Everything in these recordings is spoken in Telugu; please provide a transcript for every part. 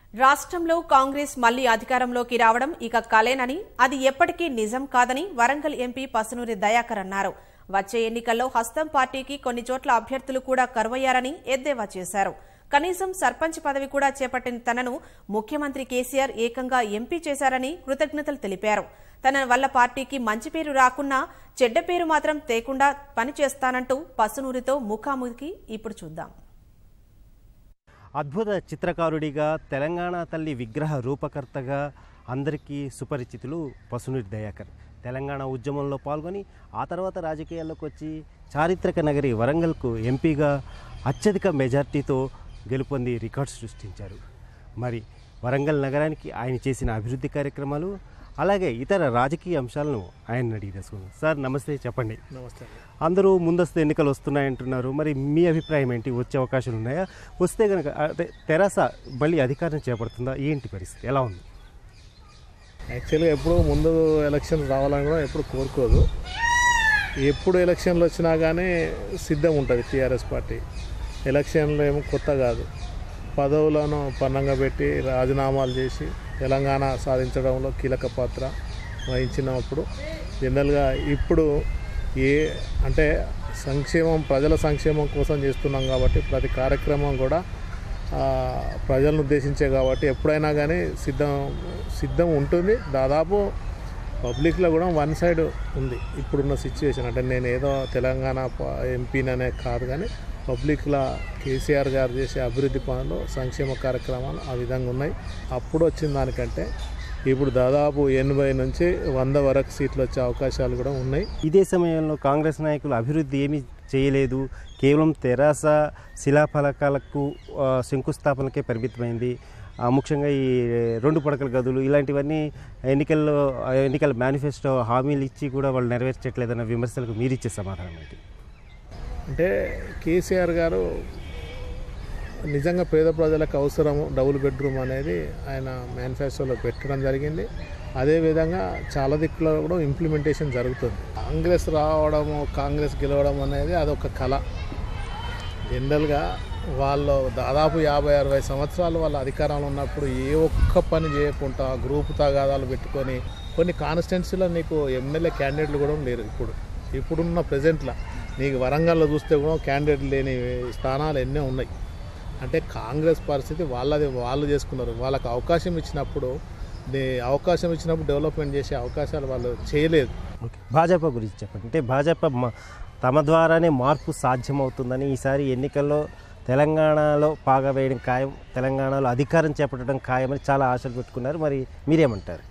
రాష్ట్రంలో కాంగ్రెస్ మళ్లీ అధికారంలోకి రావడం ఇక కలేనని అది ఎప్పటికీ నిజం కాదని వరంగల్ ఎంపీ పసునూరి దయాకర్ అన్నారు వచ్చే ఎన్నికల్లో హస్తం పార్టీకి కొన్ని చోట్ల అభ్యర్థులు కూడా కరువయ్యారని ఎద్దేవా చేశారు కనీసం సర్పంచ్ పదవి కూడా చేపట్టిన తనను ముఖ్యమంత్రి కేసీఆర్ ఏకంగా ఎంపీ చేశారని కృతజ్ఞతలు తెలిపారు తన వల్ల పార్టీకి మంచి పేరు రాకున్నా చెడ్డ పేరు మాత్రం తేకుండా పనిచేస్తానంటూ పసునూరితో ముఖాముఖి ఇప్పుడు చూద్దాం అద్భుత చిత్రకారుడిగా తెలంగాణ తల్లి విగ్రహ రూపకర్తగా అందరికీ సుపరిచితులు పసునూరి దయాకర్ తెలంగాణ ఉద్యమంలో పాల్గొని ఆ తర్వాత రాజకీయాల్లోకి వచ్చి చారిత్రక నగరి వరంగల్కు ఎంపీగా అత్యధిక మెజార్టీతో గెలుపొంది రికార్డ్స్ సృష్టించారు మరి వరంగల్ నగరానికి ఆయన చేసిన అభివృద్ధి కార్యక్రమాలు అలాగే ఇతర రాజకీయ అంశాలను ఆయన అడిగి తెలుసుకుందాం సార్ నమస్తే చెప్పండి నమస్తే అండి. అందరూ ముందస్తు ఎన్నికలు వస్తున్నాయంటున్నారు మరి మీ అభిప్రాయం ఏంటి వచ్చే అవకాశాలు ఉన్నాయా వస్తే కనుక అదే తెరాస మళ్ళీ అధికారం చేపడుతుందా ఏంటి పరిస్థితి ఎలా ఉంది యాక్చువల్గా ఎప్పుడు ముందు ఎలక్షన్ రావాలని కూడా ఎప్పుడు కోరుకోదు ఎప్పుడు ఎలక్షన్లు వచ్చినా కానీ సిద్ధం ఉంటుంది టీఆర్ఎస్ పార్టీ ఎలక్షన్లు ఏమో కొత్త కాదు పదవులను పన్నంగా పెట్టి రాజీనామాలు చేసి తెలంగాణ సాధించడంలో కీలక పాత్ర వహించినప్పుడు జనరల్గా ఇప్పుడు ఏ అంటే సంక్షేమం ప్రజల సంక్షేమం కోసం చేస్తున్నాం కాబట్టి ప్రతి కార్యక్రమం కూడా ఆ, ప్రజలను ఉద్దేశించే కాబట్టి ఎప్పుడైనా కానీ సిద్ధం సిద్ధం ఉంటుంది దాదాపు పబ్లిక్లో కూడా వన్ సైడ్ ఉంది ఇప్పుడున్న సిచ్యువేషన్ అంటే నేను ఏదో తెలంగాణ ఎంపీననే కాదు కానీ పబ్లిక్లో కేసీఆర్ గారు చేసే అభివృద్ధి పనులు సంక్షేమ కార్యక్రమాలు ఆ విధంగా ఉన్నాయి అప్పుడు వచ్చిన దానికంటే ఇప్పుడు దాదాపు ఎనభై నుంచి వంద వరకు సీట్లు వచ్చే అవకాశాలు కూడా ఉన్నాయి ఇదే సమయంలో కాంగ్రెస్ నాయకులు అభివృద్ధి ఏమీ చేయలేదు కేవలం తెరాస శిలాఫలకాలకు ఆ, శంకుస్థాపనకే పరిమితమైంది ఆ, ముఖ్యంగా ఈ రెండు పడకల గదులు ఇలాంటివన్నీ ఎన్నికల్లో ఆ, ఎన్నికల మేనిఫెస్టో హామీలు ఇచ్చి కూడా వాళ్ళు నెరవేర్చట్లేదన్న విమర్శలకు మీరిచ్చే సమాధానం ఏంటి అంటే కేసీఆర్ గారు నిజంగా పేద ప్రజలకు అవసరము డబుల్ బెడ్రూమ్ అనేది ఆయన మేనిఫెస్టోలో పెట్టడం జరిగింది అదేవిధంగా చాలా దిక్కులో కూడా ఇంప్లిమెంటేషన్ జరుగుతుంది కాంగ్రెస్ రావడము కాంగ్రెస్ గెలవడం అనేది అదొక కళ జనరల్గా వాళ్ళు దాదాపు యాభై అరవై సంవత్సరాలు వాళ్ళ అధికారంలో ఉన్నప్పుడు ఏ ఒక్క పని చేయకుండా గ్రూప్ తగాదాలు పెట్టుకొని కొన్ని కాన్స్టిట్యున్సీలో నీకు ఎమ్మెల్యే క్యాండిడేట్లు కూడా లేరు ఇప్పుడు ఇప్పుడున్న ప్రజెంట్లో నీకు వరంగల్లో చూస్తే కూడా క్యాండిడేట్ లేని స్థానాలు ఎన్నో ఉన్నాయి అంటే కాంగ్రెస్ పరిస్థితి వాళ్ళది వాళ్ళు చేసుకున్నారు వాళ్ళకి అవకాశం ఇచ్చినప్పుడు దే- అవకాశం ఇచ్చినప్పుడు డెవలప్మెంట్ చేసే అవకాశాలు వాళ్ళు చేయలేదు ఓకే భాజపా గురించి చెప్పండి అంటే భాజపా మ- తమ ద్వారానే మార్పు సాధ్యమవుతుందని ఈసారి ఎన్నికల్లో తెలంగాణలో పాగా వేయడం ఖాయం తెలంగాణలో అధికారం చేపట్టడం ఖాయమని చాలా ఆశలు పెట్టుకున్నారు మరి మీరేమంటారు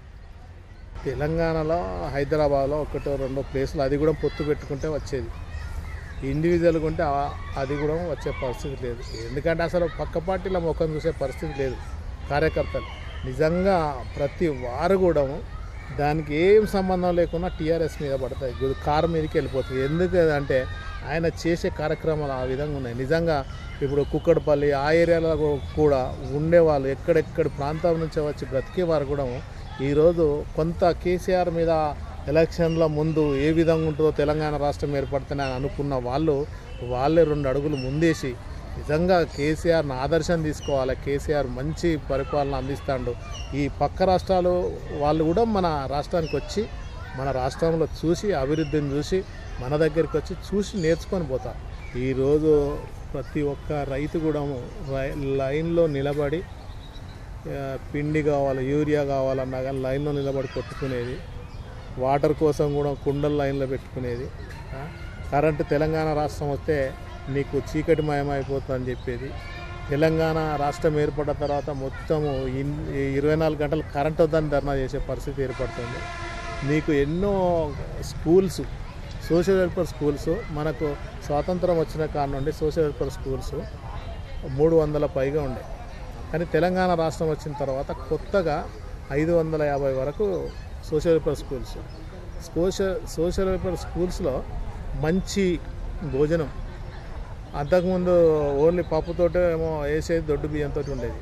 తెలంగాణలో హైదరాబాద్లో ఒకటో రెండో ప్లేసులు అది కూడా పొత్తు పెట్టుకుంటే వచ్చేది ఇండివిజువల్గా ఉంటే ఆ- అది కూడా వచ్చే పరిస్థితి లేదు ఎందుకంటే అసలు పక్క పార్టీల ముఖం చూసే పరిస్థితి లేదు కార్యకర్తలు నిజంగా ప్రతి వారు కూడా దానికి ఏం సంబంధం లేకుండా టీఆర్ఎస్ మీద పడతాయి గు- కారు మీదకి వెళ్ళిపోతుంది ఎందుకు అంటే ఆయన చేసే కార్యక్రమాలు ఆ విధంగా ఉన్నాయి నిజంగా ఇప్పుడు కుక్కడపల్లి ఆ ఏరియాలో కూడా ఉండేవాళ్ళు ఎక్కడెక్కడి ప్రాంతాల నుంచి వచ్చి బ్రతికేవారు కూడా ఈరోజు కొంత కేసీఆర్ మీద ఎలక్షన్ల ముందు ఏ విధంగా ఉంటుందో తెలంగాణ రాష్ట్రం ఏర్పడుతుందని అనుకున్న వాళ్ళు వాళ్ళే రెండు అడుగులు ముందేసి నిజంగా కేసీఆర్ని ఆదర్శం తీసుకోవాలి కేసీఆర్ మంచి పరిపాలన అందిస్తాడు ఈ పక్క రాష్ట్రాలు వాళ్ళు కూడా మన రాష్ట్రానికి వచ్చి మన రాష్ట్రంలో చూసి అభివృద్ధిని చూసి మన దగ్గరికి వచ్చి చూసి నేర్చుకొని పోతారు ఈరోజు ప్రతి ఒక్క రైతు కూడా రై- లైన్లో నిలబడి ఆ, పిండి కావాలి యూరియా కావాలన్నా కానీ లైన్లో నిలబడి కొట్టుకునేది వాటర్ కోసం కూడా కుండల లైన్లో పెట్టుకునేది ఆ, కరెంటు తెలంగాణ రాష్ట్రం వస్తే నీకు చీకటి మయమైపోతుందని చెప్పేది తెలంగాణ రాష్ట్రం ఏర్పడిన తర్వాత మొత్తము ఇన్- ఇరవై నాలుగు గంటలు కరెంట్ వద్దని ధర్నా చేసే పరిస్థితి ఏర్పడుతుంది నీకు ఎన్నో స్కూల్స్ సోషల్ వెల్ఫేర్ స్కూల్స్ మనకు స్వాతంత్రం వచ్చిన కాడ నుండి సోషల్ వెల్ఫేర్ స్కూల్స్ మూడు వందల పైగా ఉండే కానీ తెలంగాణ రాష్ట్రం వచ్చిన తర్వాత కొత్తగా ఐదు వందల యాభై వరకు social welfare schools social social welfare స్కూల్స్లో మంచి భోజనం అంతకుముందు ఓన్లీ పప్పుతోటే ఏమో వేసేది దొడ్డు బియ్యంతో ఉండేది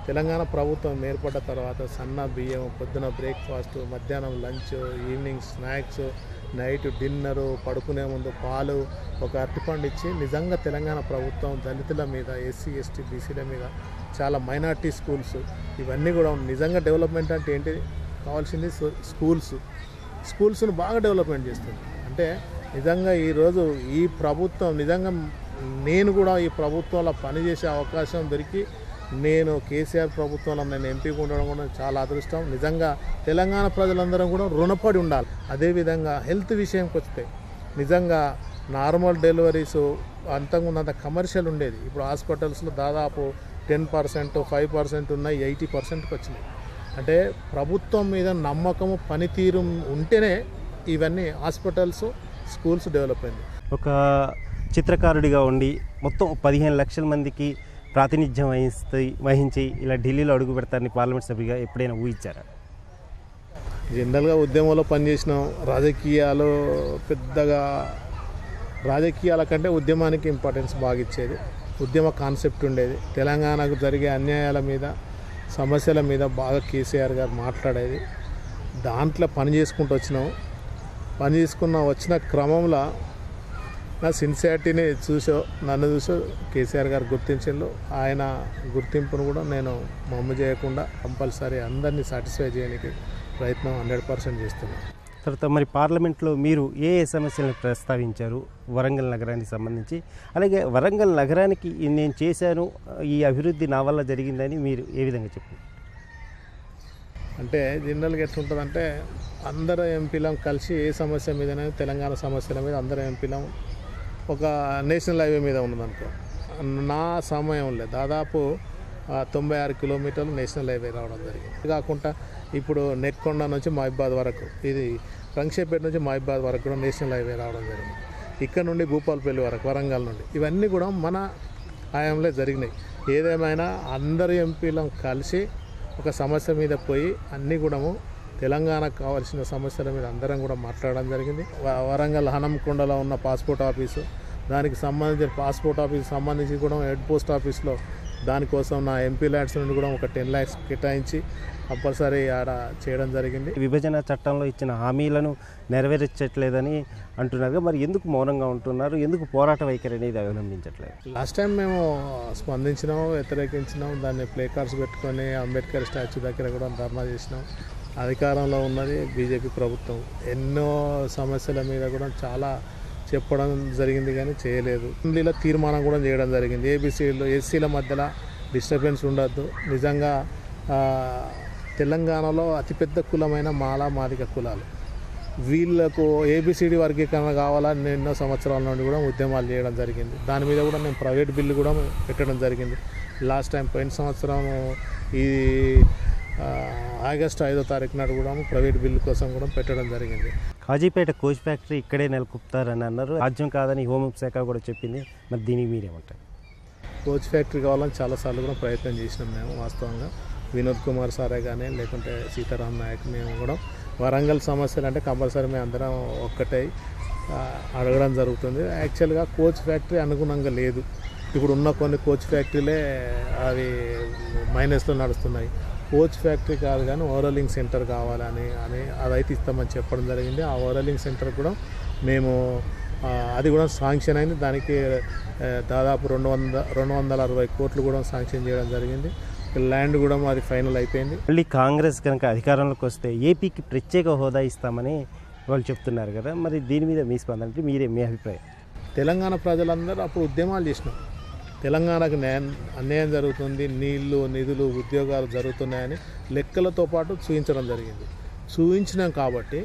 తెలంగాణ ప్రభుత్వం ఏర్పడ్డ తర్వాత సన్న బియ్యం పొద్దున బ్రేక్ఫాస్ట్ మధ్యాహ్నం lunch evening snacks night dinner పడుకునే ముందు పాలు ఒక అరటిపండు ఇచ్చి నిజంగా తెలంగాణ ప్రభుత్వం దళితుల మీద ఎస్సీ ఎస్టీ బీసీల మీద చాలా మైనార్టీ స్కూల్స్ ఇవన్నీ కూడా ఉన్నాయి. నిజంగా డెవలప్మెంట్ అంటే ఏంటి కావాల్సింది సో- స్కూల్స్ స్కూల్స్ను బాగా డెవలప్మెంట్ చేస్తుంది అంటే నిజంగా ఈరోజు ఈ ప్రభుత్వం నిజంగా నేను కూడా ఈ ప్రభుత్వంలో పనిచేసే అవకాశం దొరికి నేను కేసీఆర్ ప్రభుత్వంలో నేను ఎంపీగా ఉండడం కూడా చాలా అదృష్టం నిజంగా తెలంగాణ ప్రజలందరం కూడా రుణపడి ఉండాలి అదేవిధంగా హెల్త్ విషయంకి వస్తే నిజంగా నార్మల్ డెలివరీస్ అంతకుముందంత కమర్షియల్ ఉండేది ఇప్పుడు హాస్పిటల్స్లో దాదాపు టెన్ పర్సెంట్ ఫైవ్ పర్సెంట్ ఉన్నాయి ఎయిటీ పర్సెంట్కి వచ్చినాయి అంటే ప్రభుత్వం మీద నమ్మకము పనితీరు ఉంటేనే ఇవన్నీ హాస్పిటల్స్ స్కూల్స్ డెవలప్ అయింది ఒక చిత్రకారుడిగా ఉండి మొత్తం పదిహేను లక్షల మందికి ప్రాతినిధ్యం వహిస్తే వహించి ఇలా ఢిల్లీలో అడుగు పెడతారని పార్లమెంట్ సభ్యుగా ఎప్పుడైనా ఊహించారా జనరల్గా ఉద్యమంలో పనిచేసినాం రాజకీయాలు పెద్దగా రాజకీయాల కంటే ఉద్యమానికి ఇంపార్టెన్స్ బాగా ఇచ్చేది ఉద్యమ కాన్సెప్ట్ ఉండేది తెలంగాణకు జరిగే అన్యాయాల మీద సమస్యల మీద బాగా కేసీఆర్ గారు మాట్లాడేది దాంట్లో పని చేసుకుంటూ వచ్చినాం పని చేసుకున్న వచ్చిన క్రమంలో నా సిన్సియారిటీని చూసో నన్ను చూసో కేసీఆర్ గారు గుర్తించిండు ఆయన గుర్తింపును కూడా నేను మమ్మ చేయకుండా కంపల్సరీ అందరినీ సాటిస్ఫై చేయడానికి ప్రయత్నం హండ్రెడ్ పర్సెంట్ చేస్తున్నాను తర్వాత మరి పార్లమెంట్లో మీరు ఏ ఏ సమస్యలను ప్రస్తావించారు వరంగల్ నగరానికి సంబంధించి అలాగే వరంగల్ నగరానికి ఈ నేను చేశాను ఈ అభివృద్ధి నా వల్ల జరిగిందని మీరు ఏ విధంగా చెప్పారు అంటే జనరల్గా ఎట్లుంటుందంటే అందరు ఎంపీలం కలిసి ఏ సమస్య మీదనే తెలంగాణ సమస్యల మీద అందరు ఎంపీలం ఒక నేషనల్ హైవే మీద ఉన్నదనుకో నా సమయంలో దాదాపు ఆ, తొంభై ఆరు కిలోమీటర్లు నేషనల్ హైవే రావడం జరిగింది ఇది కాకుండా ఇప్పుడు నెక్కొండ నుంచి మహిబాద్ వరకు ఇది రంగశేపేట నుంచి మహిబాద్ వరకు కూడా నేషనల్ హైవే రావడం జరిగింది ఇక్కడ నుండి భూపాలపల్లి వరకు వరంగల్ నుండి ఇవన్నీ కూడా మన హయాంలో జరిగినాయి ఏదేమైనా అందరు ఎంపీలం కలిసి ఒక సమస్య మీద పోయి అన్నీ కూడాము తెలంగాణకు కావాల్సిన సమస్యల మీద అందరం కూడా మాట్లాడడం జరిగింది వ- వరంగల్ హనంకొండలో ఉన్న పాస్పోర్ట్ ఆఫీసు దానికి సంబంధించిన పాస్పోర్ట్ ఆఫీస్ సంబంధించి కూడా హెడ్ పోస్ట్ ఆఫీస్లో దానికోసం నా ఎంపీ ల్యాడ్స్ నుండి కూడా ఒక టెన్ ల్యాక్స్ కేటాయించి కంపల్సరీ ఆడ చేయడం జరిగింది విభజన చట్టంలో ఇచ్చిన హామీలను నెరవేర్చట్లేదని అంటున్నారు కదా, మరి ఎందుకు మౌనంగా ఉంటున్నారు ఎందుకు పోరాట వైఖరి అనేది అవలంబించట్లేదు లాస్ట్ టైం మేము స్పందించినాం వ్యతిరేకించినాం దాన్ని ప్లే కార్డ్స్ పెట్టుకొని అంబేద్కర్ స్టాచ్యూ దగ్గర కూడా ధర్నా చేసినాం అధికారంలో ఉన్నది బీజేపీ ప్రభుత్వం ఎన్నో సమస్యల మీద కూడా చాలా చెప్పడం జరిగింది కానీ చేయలేదు అసెంబ్లీలో తీర్మానం కూడా చేయడం జరిగింది ఏబీసీలో ఎస్సీల మధ్యలో డిస్టర్బెన్స్ ఉండద్దు నిజంగా ఆ, తెలంగాణలో అతిపెద్ద కులమైన మాల మాదిక కులాలు వీళ్ళకు ఏబిసిడి వర్గీకరణ కావాలని ఎన్నో సంవత్సరాల నుండి కూడా ఉద్యమాలు చేయడం జరిగింది దాని మీద కూడా నేను ప్రైవేట్ బిల్లు కూడా పెట్టడం జరిగింది లాస్ట్ టైం పోయిన సంవత్సరం ఈ ఆ, ఆగస్టు ఐదో తారీఖు నాడు కూడా ప్రైవేట్ బిల్లు కోసం కూడా పెట్టడం జరిగింది కాజీపేట కోచ్ ఫ్యాక్టరీ ఇక్కడే నెలకొల్పుతారని అన్నారు రాజ్యం కాదని హోంశాఖ కూడా చెప్పింది మరి దీనికి మీరేమంటారు కోచ్ ఫ్యాక్టరీ కావాలని చాలాసార్లు కూడా ప్రయత్నం చేసినాం మేము వాస్తవంగా వినోద్ కుమార్ సారే కానీ లేకుంటే సీతారాం నాయక్ మేము కూడా వరంగల్ సమస్యలు అంటే కంపల్సరీ మేము అందరం ఒక్కటై ఆ, అడగడం జరుగుతుంది యాక్చువల్గా కోచ్ ఫ్యాక్టరీ అనుగుణంగా లేదు ఇప్పుడు ఉన్న కొన్ని కోచ్ ఫ్యాక్టరీలే అవి మైనస్లో నడుస్తున్నాయి కోచ్ ఫ్యాక్టరీ కాదు కానీ ఓవరాలింగ్ సెంటర్ కావాలని అని అదైతే ఇస్తామని చెప్పడం జరిగింది ఆ ఓవరాలింగ్ సెంటర్ కూడా మేము ఆ, అది కూడా శాంక్షన్ అయింది దానికి ఆ, దాదాపు రెండు వంద రెండు వందల అరవై కోట్లు కూడా శాంక్షన్ చేయడం జరిగింది ల్యాండ్ కూడా అది ఫైనల్ అయిపోయింది మళ్ళీ కాంగ్రెస్ కనుక అధికారంలోకి వస్తే ఏపీకి ప్రత్యేక హోదా ఇస్తామని వాళ్ళు చెప్తున్నారు కదా మరి దీని మీద మీ స్పందన అంటే మీరే మీ అభిప్రాయం తెలంగాణ ప్రజలందరూ అప్పుడు ఉద్యమాలు చేసినాం తెలంగాణకు న్యాయం అన్యాయం జరుగుతుంది నీళ్లు నిధులు ఉద్యోగాలు జరుగుతున్నాయని లెక్కలతో పాటు చూపించడం జరిగింది చూపించినాం కాబట్టి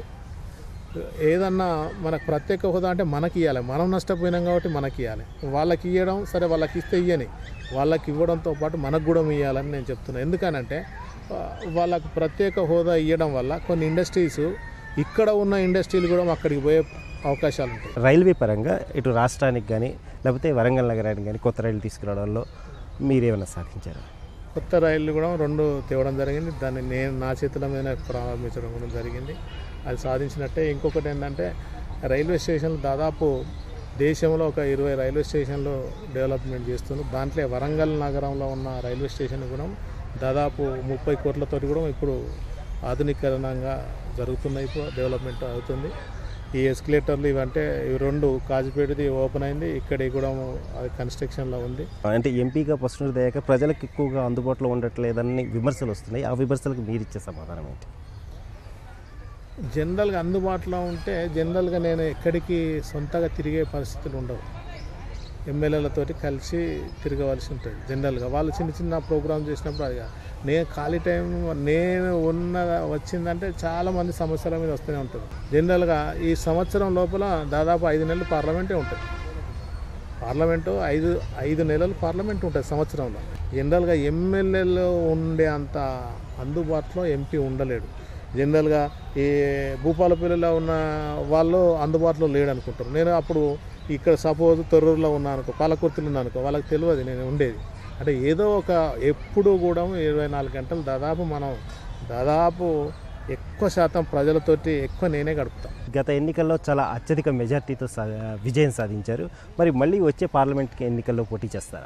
ఏదన్నా మనకు ప్రత్యేక హోదా అంటే మనకి ఇవ్వాలి మనం నష్టపోయినాం కాబట్టి మనకి ఇవ్వాలి వాళ్ళకి ఇవ్వడం సరే వాళ్ళకి ఇస్తే ఇయ్యని వాళ్ళకి ఇవ్వడంతో పాటు మనకు కూడా ఇవ్వాలని నేను చెప్తున్నాను ఎందుకనంటే ఆ, వాళ్ళకు ప్రత్యేక హోదా ఇవ్వడం వల్ల కొన్ని ఇండస్ట్రీస్ ఇక్కడ ఉన్న ఇండస్ట్రీలు కూడా అక్కడికి పోయే అవకాశాలు ఉంటాయి రైల్వే పరంగా ఇటు రాష్ట్రానికి కానీ లేకపోతే వరంగల్ నగరానికి కానీ కొత్త రైలు తీసుకురావడంలో మీరేమైనా సాధించారు కొత్త రైళ్లు కూడా రెండు తేవడం జరిగింది దాన్ని నేను నా చేతుల మీద ప్రారంభించడం కూడా జరిగింది అది సాధించినట్టే ఇంకొకటి ఏంటంటే రైల్వే స్టేషన్లు దాదాపు దేశంలో ఒక ఇరవై రైల్వే స్టేషన్లు డెవలప్మెంట్ చేస్తున్నారు దాంట్లో వరంగల్ నగరంలో ఉన్న రైల్వే స్టేషన్ కూడా దాదాపు ముప్పై కోట్లతో కూడా ఇప్పుడు ఆధునీకరణంగా జరుగుతున్నాయి ఇప్పుడు డెవలప్మెంట్ అవుతుంది ఈ ఎస్కలేటర్లు ఇవంటే ఇవి రెండు కాజిపేటది ఓపెన్ అయింది ఇక్కడ కూడా అది కన్స్ట్రక్షన్లో ఉంది అంటే ఎంపీగా పసునూరి దయాకర్ ప్రజలకు ఎక్కువగా అందుబాటులో ఉండట్లేదని విమర్శలు వస్తున్నాయి ఆ విమర్శలకు మీరు ఇచ్చే సమాధానం ఏంటి జనరల్గా అందుబాటులో ఉంటే జనరల్గా నేను ఎక్కడికి సొంతగా తిరిగే పరిస్థితులు ఉండవు ఎమ్మెల్యేలతోటి కలిసి తిరగవలసి ఉంటుంది జనరల్గా వాళ్ళు చిన్న చిన్న ప్రోగ్రామ్ చేసినప్పుడు అది కాదు. నేను ఖాళీ టైం నేను ఉన్న వచ్చిందంటే చాలా మంది సమస్యల మీద వస్తూనే ఉంటుంది జనరల్గా ఈ సంవత్సరం లోపల దాదాపు ఐదు నెలలు పార్లమెంటే ఉంటుంది పార్లమెంటు ఐదు ఐదు నెలలు పార్లమెంట్ ఉంటుంది సంవత్సరంలో జనరల్గా ఎమ్మెల్యేలు ఉండే అంత అందుబాటులో ఎంపీ ఉండలేడు జనరల్గా ఈ భూపాలపల్లిలో ఉన్న వాళ్ళు అందుబాటులో లేడు అనుకుంటారు నేను అప్పుడు ఇక్కడ సపోజ్ తొర్రూరులో ఉన్నాను అనుకో పాలకుర్తిలో ఉన్నాను అనుకో వాళ్ళకి తెలియదు నేను ఉండేది అంటే ఏదో ఒక ఎప్పుడు కూడా ఇరవై నాలుగు గంటలు దాదాపు మనం దాదాపు ఎక్కువ శాతం ప్రజలతోటి ఎక్కువ నేనే గడుపుతాను గత ఎన్నికల్లో చాలా అత్యధిక మెజార్టీతో సా- విజయం సాధించారు మరి మళ్ళీ వచ్చే పార్లమెంట్ ఎన్నికల్లో పోటీ చేస్తారా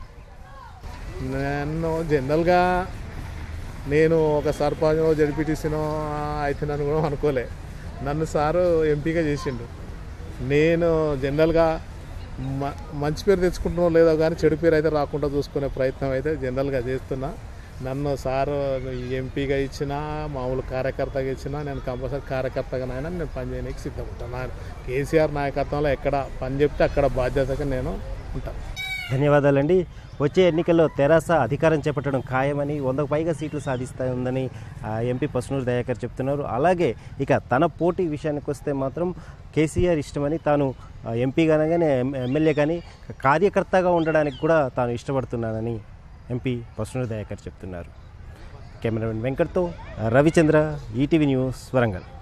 నన్ను జనరల్గా నేను ఒక సర్పంచ్ జడ్పీటీసీనో అవుతున్నాను కూడా అనుకోలే నన్ను సారు ఎంపీగా చేసిండు నేను జనరల్గా మ మంచి పేరు తెచ్చుకుంటున్నాం లేదో కానీ చెడు పేరు అయితే రాకుండా చూసుకునే ప్రయత్నం అయితే జనరల్గా చేస్తున్నా నన్ను సారు ఎంపీగా ఇచ్చినా మామూలు కార్యకర్తగా ఇచ్చినా నేను కంపల్సరీ కార్యకర్తగానైనా నేను పనిచేయడానికి సిద్ధపడతాను నా కేసీఆర్ నాయకత్వంలో ఎక్కడ పని చెప్తే అక్కడ బాధ్యతగా నేను ఉంటాను ధన్యవాదాలండి వచ్చే ఎన్నికల్లో తెరాస అధికారం చేపట్టడం ఖాయమని వందకు పైగా సీట్లు సాధిస్తుందని ఆ, ఎంపీ పసునూరు దయాకర్ చెప్తున్నారు అలాగే ఇక తన పోటీ విషయానికి వస్తే మాత్రం కేసీఆర్ ఇష్టమని తాను ఆ, ఎంపీగా కానీ ఎమ్మెల్యే కానీ కార్యకర్తగా ఉండడానికి కూడా తాను ఇష్టపడుతున్నానని ఎంపీ పసునూరు దయాకర్ చెప్తున్నారు కెమెరామెన్ వెంకట్తో రవిచంద్ర ఈటీవీ న్యూస్ వరంగల్